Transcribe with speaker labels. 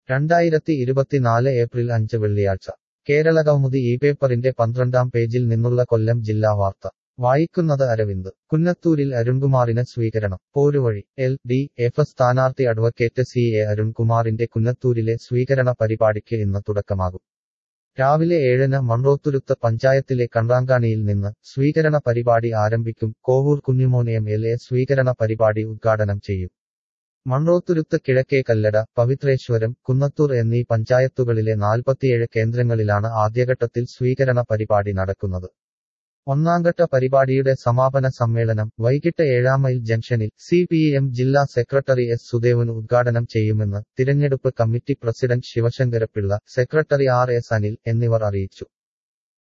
Speaker 1: രണ്ടായിരത്തി ഇരുപത്തിനാല് ഏപ്രിൽ അഞ്ച് വെള്ളിയാഴ്ച കേരളകൗമുദി ഈ പേപ്പറിന്റെ പന്ത്രണ്ടാം പേജിൽ നിന്നുള്ള കൊല്ലം ജില്ലാ വാർത്ത വായിക്കുന്നത് അരവിന്ദ് കുന്നത്തൂരിൽ അരുൺകുമാറിന് സ്വീകരണം പോരുവഴി എൽ ഡി എഫ് സ്ഥാനാർത്ഥി അഡ്വക്കേറ്റ് സി എ അരുൺകുമാറിന്റെ കുന്നത്തൂരിലെ സ്വീകരണ പരിപാടിക്ക് ഇന്ന് തുടക്കമാകും രാവിലെ ഏഴിന് മൺറോത്തുരുത്ത് പഞ്ചായത്തിലെ കണ്റാങ്കാണിയിൽ നിന്ന് സ്വീകരണ പരിപാടി ആരംഭിക്കും Kovoor Kunjumon M L A സ്വീകരണ പരിപാടി ഉദ്ഘാടനം ചെയ്യും മൺറോത്തുരുത്ത് കിഴക്കേ കല്ലട പവിത്രേശ്വരം കുന്നത്തൂർ എന്നീ പഞ്ചായത്തുകളിലെ നാൽപ്പത്തിയേഴ് കേന്ദ്രങ്ങളിലാണ് ആദ്യഘട്ടത്തിൽ സ്വീകരണ പരിപാടി നടക്കുന്നത് ഒന്നാംഘട്ട പരിപാടിയുടെ സമാപന സമ്മേളനം വൈകിട്ട് ഏഴാം മൈൽ ജംഗ്ഷനിൽ സി പി എം ജില്ലാ സെക്രട്ടറി എസ് സുദേവൻ ഉദ്ഘാടനം ചെയ്യുമെന്ന് തിരഞ്ഞെടുപ്പ് committee president Sivasankarapillai secretary R S Anil എന്നിവർ അറിയിച്ചു